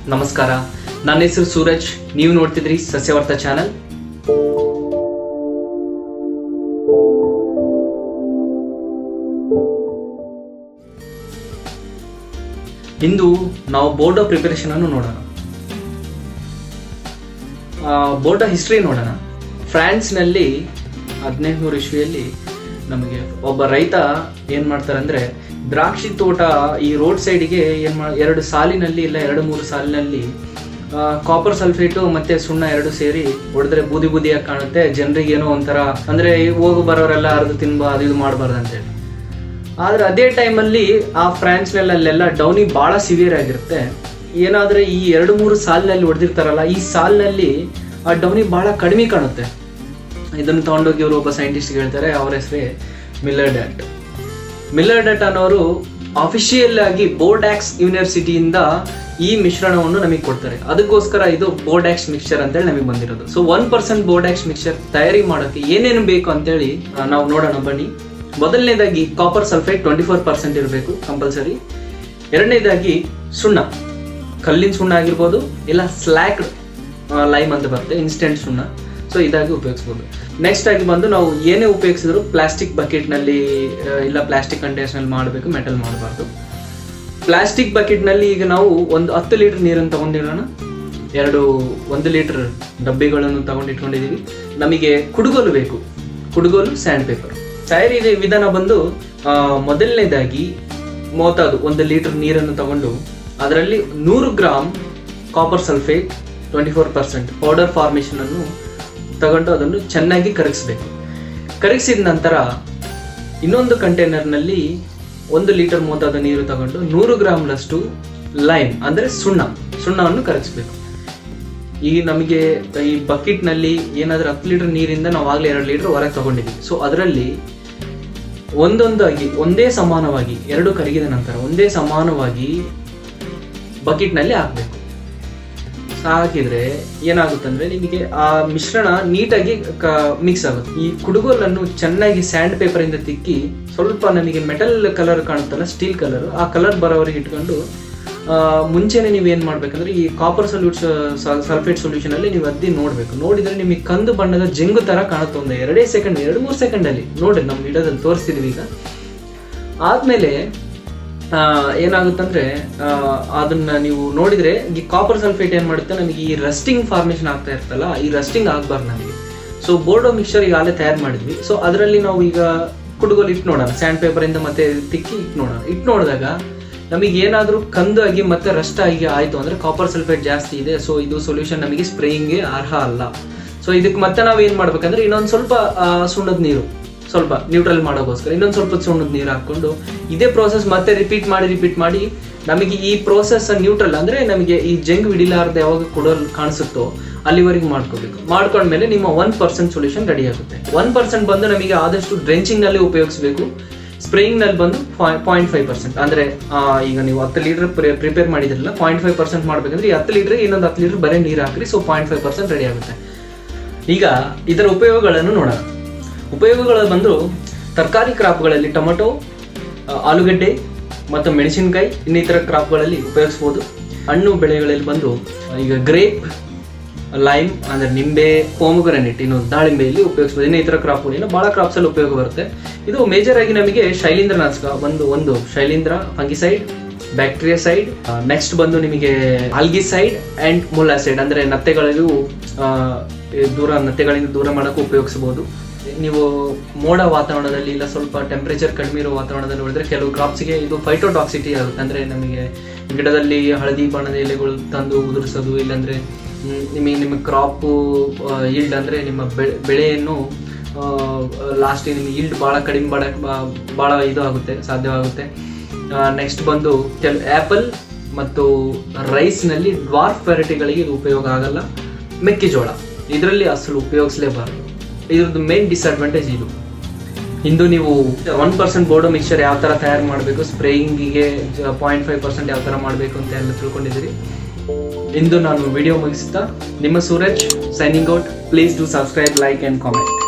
ನಮಸ್ಕಾರ ನನ್ನ ಹೆಸರು ಸೂರಜ್ ನೀವು ನೋಡ್ತಿದ್ರಿ ಸಸ್ಯವರ್ತ ಚಾನಲ್ ಇಂದು ನಾವು ಬೋರ್ಡೋ ಪ್ರಿಪರೇಷನ್ ಅನ್ನು ನೋಡೋಣ ಬೋರ್ಡೋ ಹಿಸ್ಟ್ರಿ ನೋಡೋಣ ಫ್ರಾನ್ಸ್ನಲ್ಲಿ ಹದಿನೆಂಟುನೂರು ಇಸ್ವಿಯಲ್ಲಿ ನಮಗೆ ಒಬ್ಬ ರೈತ ಏನು ಮಾಡ್ತಾರೆ ಅಂದರೆ ದ್ರಾಕ್ಷಿ ತೋಟ ಈ ರೋಡ್ ಸೈಡಿಗೆ ಏನು ಮಾ ಎರಡು ಸಾಲಿನಲ್ಲಿ ಇಲ್ಲ ಎರಡು ಮೂರು ಸಾಲಿನಲ್ಲಿ ಕಾಪರ್ ಸಲ್ಫೇಟು ಮತ್ತೆ ಸುಣ್ಣ ಎರಡು ಸೇರಿ ಹೊಡೆದ್ರೆ ಬೂದಿ ಬೂದಿಯಾಗಿ ಕಾಣುತ್ತೆ ಜನರಿಗೆ ಏನೋ ಒಂಥರ ಅಂದರೆ ಹೋಗು ಬರೋರೆಲ್ಲ ಅರ್ಧ ತಿನ್ಬ ಅದು ಇದು ಮಾಡಬಾರ್ದು ಅಂತೇಳಿ ಆದ್ರೆ ಅದೇ ಟೈಮಲ್ಲಿ ಆ ಫ್ರಾನ್ಸ್ನಲ್ಲೆಲ್ಲ ಡೌನಿ ಭಾಳ ಸಿವಿಯರ್ ಆಗಿರುತ್ತೆ ಏನಾದ್ರೆ ಈ ಎರಡು ಮೂರು ಸಾಲಿನಲ್ಲಿ ಹೊಡೆದಿರ್ತಾರಲ್ಲ ಈ ಸಾಲಿನಲ್ಲಿ ಆ ಡೌನಿ ಭಾಳ ಕಡಿಮೆ ಕಾಣುತ್ತೆ ಇದನ್ನು ತಗೊಂಡೋಗಿ ಇವರು ಒಬ್ಬ ಸೈಂಟಿಸ್ಟ್ ಹೇಳ್ತಾರೆ ಅವ್ರ ಹೆಸರೇ ಮಿಲ್ಲರ್ ಡ್ಯಾಟ್ ಮಿಲ್ಲರ್ ಡ್ಯಾಟ್ ಅನ್ನೋರು ಅಫಿಷಿಯಲ್ ಆಗಿ ಬೋರ್ಡ್ಯಾಕ್ಸ್ ಯೂನಿವರ್ಸಿಟಿಯಿಂದ ಈ ಮಿಶ್ರಣವನ್ನು ನಮಗೆ ಕೊಡ್ತಾರೆ ಅದಕ್ಕೋಸ್ಕರ ಇದು ಬೋರ್ಡ್ಯಾಕ್ಸ್ ಮಿಕ್ಸ್ಚರ್ ಅಂತೇಳಿ ನಮಗೆ ಬಂದಿರೋದು so one percent Bordeaux mixture ತಯಾರಿ ಮಾಡೋಕೆ ಏನೇನು ಬೇಕು ಅಂತೇಳಿ ಆ, ನಾವು ನೋಡೋಣ ಬನ್ನಿ ಮೊದಲನೇದಾಗಿ copper sulphate twenty four percent ಇರಬೇಕು ಕಂಪಲ್ಸರಿ ಎರಡನೇದಾಗಿ ಸುಣ್ಣ ಕಲ್ಲಿನ ಸುಣ್ಣ ಆಗಿರ್ಬೋದು ಇಲ್ಲ ಸ್ಲ್ಯಾಕ್ಡ್ ಲೈಮ್ ಅಂತ ಬರುತ್ತೆ ಇನ್ಸ್ಟೆಂಟ್ ಸುಣ್ಣ ಸೊ ಇದಾಗಿ ಉಪಯೋಗಿಸ್ಬೋದು ನೆಕ್ಸ್ಟ್ ಆಗಿ ಬಂದು ನಾವು ಏನೇ ಉಪಯೋಗಿಸಿದ್ರು ಪ್ಲಾಸ್ಟಿಕ್ ಬಕೆಟ್ನಲ್ಲಿ ಇಲ್ಲ ಪ್ಲಾಸ್ಟಿಕ್ ಕಂಟೈನರ್ಸ್ನಲ್ಲಿ ಮಾಡಬೇಕು ಮೆಟಲ್ ಮಾಡಬಾರ್ದು ಪ್ಲಾಸ್ಟಿಕ್ ಬಕೆಟ್ನಲ್ಲಿ ಈಗ ನಾವು ಒಂದು ಹತ್ತು ಲೀಟರ್ ನೀರನ್ನು ತಗೊಂಡಿರೋಣ ಎರಡು ಒಂದು ಲೀಟರ್ ಡಬ್ಬಿಗಳನ್ನು ತಗೊಂಡು ಇಟ್ಕೊಂಡಿದ್ದೀವಿ ನಮಗೆ ಕುಡುಗೋಲು ಬೇಕು ಕುಡುಗೋಲು ಸ್ಯಾಂಡ್ ಪೇಪರ್ ತಯಾರಿ ವಿಧಾನ ಬಂದು ಆ, ಮೊದಲನೇದಾಗಿ ಮೋತಾದು ಒಂದು ಲೀಟರ್ ನೀರನ್ನು ತಗೊಂಡು ಅದರಲ್ಲಿ ನೂರು gram copper sulphate twenty four percent powder formation ಅನ್ನು ತಗೊಂಡು ಅದನ್ನು ಚೆನ್ನಾಗಿ ಕರಗಿಸ್ಬೇಕು ಕರಗಿಸಿದ ನಂತರ ಇನ್ನೊಂದು ಕಂಟೈನರ್ನಲ್ಲಿ ಒಂದು ಲೀಟರ್ ಮೋತಾದ ನೀರು ತಗೊಂಡು ನೂರು ಗ್ರಾಮ್ನಷ್ಟು ಲೈಮ್ ಅಂದರೆ ಸುಣ್ಣ ಸುಣ್ಣವನ್ನು ಕರಗಿಸ್ಬೇಕು ಈಗ ನಮಗೆ ಈ ಬಕೆಟ್ನಲ್ಲಿ ಏನಾದರೂ ಹತ್ತು ಲೀಟರ್ ನೀರಿಂದ ನಾವು ಆಗಲೇ ಎರಡು ಲೀಟರ್ ಹೊರಗೆ ತಗೊಂಡಿದ್ದೀವಿ ಸೊ ಅದರಲ್ಲಿ ಒಂದೊಂದಾಗಿ ಒಂದೇ ಸಮಾನವಾಗಿ ಎರಡು ಕರಗಿದ ನಂತರ ಒಂದೇ ಸಮಾನವಾಗಿ ಬಕೆಟ್ನಲ್ಲಿ ಹಾಕಬೇಕು ಹಾಕಿದ್ರೆ ಏನಾಗುತ್ತಂದ್ರೆ ನಿಮಗೆ ಆ ಮಿಶ್ರಣ ನೀಟಾಗಿ ಮಿಕ್ಸ್ ಆಗುತ್ತೆ ಈ ಕುಡುಗೋಲನ್ನು ಚೆನ್ನಾಗಿ ಸ್ಯಾಂಡ್ ಪೇಪರ್ ಇಂದ ತಿಕ್ಕಿ ಸ್ವಲ್ಪ ನಮಗೆ ಮೆಟಲ್ ಕಲರ್ ಕಾಣುತ್ತಲ್ಲ ಸ್ಟೀಲ್ ಕಲರ್ ಆ ಕಲರ್ ಬರೋವರೆಗೆ ಇಟ್ಕೊಂಡು ಆ, ಮುಂಚೆನೆ ನೀವು ಏನ್ ಮಾಡ್ಬೇಕಂದ್ರೆ ಈ ಕಾಪರ್ ಸೊಲ್ಯೂಟ್ ಸಲ್ಫೇಟ್ ಸೊಲ್ಯೂಷನ್ ಅಲ್ಲಿ ನೀವು ಅದ್ದಿ ನೋಡ್ಬೇಕು ನೋಡಿದ್ರೆ ನಿಮಗೆ ಕಂದು ಬಣ್ಣದ ಜಂಗು ತರ ಕಾಣುತ್ತೆ ಒಂದು ಎರಡೇ ಸೆಕೆಂಡ್ ಎರಡು ಮೂರು ಸೆಕೆಂಡ್ ಅಲ್ಲಿ ನೋಡ್ರಿ ನಮ್ಮ ವಿಡಿಯೋದಲ್ಲಿ ತೋರಿಸ್ತಿದೀವಿ ಈಗ ಆದ್ಮೇಲೆ ಆ, ಏನಾಗುತ್ತಂದ್ರೆ ಆ, ಅದನ್ನ ನೀವು ನೋಡಿದ್ರೆ ಈ ಕಾಪರ್ ಸಲ್ಫೇಟ್ ಏನ್ ಮಾಡುತ್ತೆ ನಮಗೆ ಈ ರಸ್ಟಿಂಗ್ ಫಾರ್ಮೇಶನ್ ಆಗ್ತಾ ಇರ್ತಲ್ಲ ಈ ರಸ್ಟಿಂಗ್ ಆಗ್ಬಾರ್ದು ನಮಗೆ ಸೊ ಬೋರ್ಡೋ ಮಿಕ್ಸರ್ ಈಗಾಗಲೇ ತಯಾರು ಮಾಡಿದ್ವಿ ಸೊ ಅದರಲ್ಲಿ ನಾವು ಈಗ ಕುಡುಗೋಲು ಇಟ್ಟು ನೋಡೋಣ ಸ್ಯಾಂಡ್ ಪೇಪರ್ ಇಂದ ಮತ್ತೆ ತಿಕ್ಕಿ ಇಟ್ಟು ನೋಡೋಣ ಇಟ್ಟು ನೋಡಿದಾಗ ನಮಗೆ ಏನಾದರೂ ಕಂದು ಆಗಿ ಮತ್ತೆ ರಸ್ಟ್ ಆಗಿ ಆಯ್ತು ಅಂದ್ರೆ ಕಾಪರ್ ಸಲ್ಫೇಟ್ ಜಾಸ್ತಿ ಇದೆ ಸೊ ಇದು ಸೊಲ್ಯೂಷನ್ ನಮಗೆ ಸ್ಪ್ರೇಯಿಂಗ್ಗೆ ಅರ್ಹ ಅಲ್ಲ ಸೊ ಇದಕ್ಕೆ ಮತ್ತೆ ನಾವು ಏನ್ ಮಾಡ್ಬೇಕಂದ್ರೆ ಇನ್ನೊಂದು ಸ್ವಲ್ಪ ಆ, ಸುಣ್ಣದ ನೀರು ಸ್ವಲ್ಪ ನ್ಯೂಟ್ರಲ್ ಮಾಡೋಕ್ಕೋಸ್ಕರ ಇನ್ನೊಂದು ಸ್ವಲ್ಪ ಸುಣ್ಣದ ನೀರು ಹಾಕೊಂಡು ಇದೇ ಪ್ರೋಸೆಸ್ ಮತ್ತೆ ರಿಪೀಟ್ ಮಾಡಿ ರಿಪೀಟ್ ಮಾಡಿ ನಮಗೆ ಈ ಪ್ರೋಸೆಸ್ ನ್ಯೂಟ್ರಲ್ ಅಂದ್ರೆ ನಮಗೆ ಈ ಜಂಗ್ ಹಿಡಿಲಾರ್ದ ಯಾವಾಗ ಕೊಡೋಲ್ ಕಾಣಿಸುತ್ತೋ ಅಲ್ಲಿವರೆಗೆ ಮಾಡ್ಕೋಬೇಕು ಮಾಡ್ಕೊಂಡ್ಮೇಲೆ ನಿಮ್ಮ ಒನ್ ಪರ್ಸೆಂಟ್ ಸೊಲ್ಯೂಷನ್ ರೆಡಿ ಆಗುತ್ತೆ ಒನ್ ಪರ್ಸೆಂಟ್ ಬಂದು ನಮಗೆ ಆದಷ್ಟು ಡ್ರೆಂಚಿಂಗ್ ನಲ್ಲಿ ಉಪಯೋಗಿಸಬೇಕು ಸ್ಪ್ರೇಯಿಂಗ್ ನಲ್ಲಿ ಬಂದು ಪಾಯಿಂಟ್ ಫೈವ್ ಪರ್ಸೆಂಟ್ ಅಂದ್ರೆ ಆ, ಈಗ ನೀವು ಹತ್ತು ಲೀಟರ್ ಪ್ರಿಪೇರ್ ಮಾಡಿದ್ರಲ್ಲ ಪಾಯಿಂಟ್ ಫೈವ್ ಪರ್ಸೆಂಟ್ ಮಾಡ್ಬೇಕಂದ್ರೆ ಈ ಹತ್ತು ಲೀಟರ್ ಇನ್ನೊಂದು ಹತ್ತು ಲೀಟರ್ ಬರೀ ನೀರು ಹಾಕ್ರಿ so point five percent ready ಆಗುತ್ತೆ ಈಗ ಇದರ ಉಪಯೋಗಗಳನ್ನು ನೋಡೋಣ ಉಪಯೋಗಗಳು ಬಂದು ತರಕಾರಿ ಕ್ರಾಪ್ಗಳಲ್ಲಿ ಟೊಮೊಟೊ ಆ, ಆಲೂಗಡ್ಡೆ ಮತ್ತು ಮೆಣಸಿನಕಾಯಿ ಇನ್ನಿತರ ಕ್ರಾಪ್ಗಳಲ್ಲಿ ಉಪಯೋಗಿಸ್ಬೋದು ಹಣ್ಣು ಬೆಳೆಗಳಲ್ಲಿ ಬಂದು ಆ, ಈಗ ಗ್ರೇಪ್ ಲೈಮ್ ಅಂದ್ರೆ ನಿಂಬೆ ಪೋಮಗ್ರನೆಟ್ ಇನ್ನು ದಾಳಿಂಬೆಯಲ್ಲಿ ಉಪಯೋಗಿಸ್ಬೋದು ಇನ್ನಿತರ ಕ್ರಾಪ್ಗಳಿಂದ ಭಾಳ ಕ್ರಾಪ್ಸ್ ಅಲ್ಲಿ ಉಪಯೋಗ ಬರುತ್ತೆ ಇದು ಮೇಜರ್ ಆಗಿ ನಮಗೆ ಶೈಲೀಂದ್ರ ನಾಶಕ ಬಂದು ಒಂದು ಶೈಲೀಂದ್ರ ಫಂಗಿಸೈಡ್ ಬ್ಯಾಕ್ಟೀರಿಯಾಸೈಡ್ ನೆಕ್ಸ್ಟ್ ಬಂದು ನಿಮಗೆ ಆಲ್ಗಿಸೈಡ್ ಅಂಡ್ ಮೊಲಾಸೈಡ್ ಅಂದ್ರೆ ನತ್ತೆಗಳಿಗೂ ಆ, ಈ ದೂರ ನತ್ತೆಗಳಿಂದ ದೂರ ಮಾಡೋಕೆ ಉಪಯೋಗಿಸಬಹುದು ನೀವು ಮೋಡ ವಾತಾವರಣದಲ್ಲಿ ಇಲ್ಲ ಸ್ವಲ್ಪ ಟೆಂಪರೇಚರ್ ಕಡಿಮೆ ಇರೋ ವಾತಾವರಣದಲ್ಲಿ ನೋಡಿದ್ರೆ ಕೆಲವು ಕ್ರಾಪ್ಸ್ಗೆ ಇದು ಫೈಟೋಟಾಕ್ಸಿಟಿ ಆಗುತ್ತೆ ಅಂದ್ರೆ ನಮಗೆ ಗಿಡದಲ್ಲಿ ಹಳದಿ ಬಣ್ಣದ ಎಲೆಗಳು ತಂದು ಉದುರಿಸೋದು ಇಲ್ಲಾಂದ್ರೆ ಮ್, ನಿಮಗೆ ನಿಮ್ಮ ಕ್ರಾಪ್ ಈಲ್ಡ್ ಅಂದ್ರೆ ನಿಮ್ಮ ಬೆಳೆ ಬೆಳೆಯನ್ನು ಲಾಸ್ಟ್ ನಿಮಗೆ ಈಲ್ಡ್ ಭಾಳ ಕಡಿಮೆ ಮಾಡಕ್ ಭಾಳ ಇದು ಆಗುತ್ತೆ ಸಾಧ್ಯವಾಗುತ್ತೆ ನೆಕ್ಸ್ಟ್ ಬಂದು ಕೆಲ ಆ್ಯಪಲ್ ಮತ್ತು ರೈಸ್ನಲ್ಲಿ ಡ್ವಾರ್ಫ್ ವೆರೈಟಿಗಳಿಗೆ ಇದು ಉಪಯೋಗ ಆಗಲ್ಲ ಮೆಕ್ಕೆಜೋಳ ಇದರಲ್ಲಿ ಅಸಲು ಉಪಯೋಗಿಸಲೇಬಾರದು ಇದ್ರದ್ದು ಮೇನ್ ಡಿಸ್ಅಡ್ವಾಂಟೇಜ್ ಇದು ಇಂದು ನೀವು ಒನ್ ಪರ್ಸೆಂಟ್ ಬೋರ್ಡೋ ಮಿಕ್ಸರ್ ಯಾವ ಥರ ತಯಾರು ಮಾಡಬೇಕು ಸ್ಪ್ರೇಯಿಂಗಿಗೆ ಪಾಯಿಂಟ್ ಫೈವ್ ಪರ್ಸೆಂಟ್ ಯಾವ ಥರ ಮಾಡಬೇಕು ಅಂತ ಎಲ್ಲ ತಿಳ್ಕೊಂಡಿದ್ದೀರಿ ಇಂದು ನಾನು ವಿಡಿಯೋ ಮುಗಿಸುತ್ತಾ ನಿಮ್ಮ Suraj signing out please do subscribe like and comment